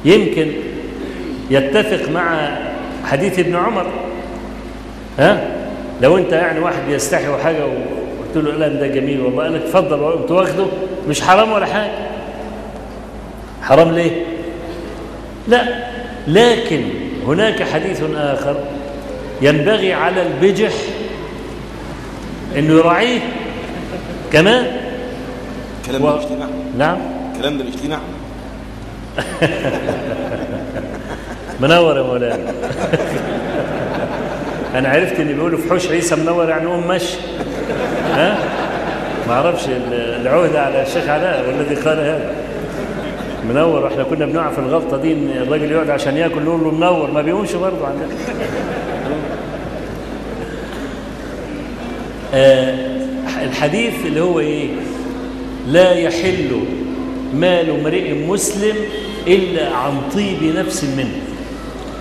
يمكن يتفق مع حديث ابن عمر ها لو انت يعني واحد يستحي حاجه وقلت له لا ده جميل والله قال لك اتفضل وقمت واخده مش حرام ولا حاجه حرام ليه لا لكن هناك حديث آخر ينبغي على البجح انه يراعيه كمان كلام و- ده الاجتماع نعم كلام ده الاجتماع منور يا مولانا انا عرفت ان بيقولوا في حوش عيسى منور يعني قوم مشي ها ما اعرفش ال- العهده على الشيخ علاء والذي قال هذا منور واحنا كنا بنقع في الغلطه دي ان الراجل يقعد عشان ياكل نقول له منور ما بيقومش برضه عندنا آه الحديث اللي هو ايه لا يحل مال امرئ مسلم الا عن طيب نفس منه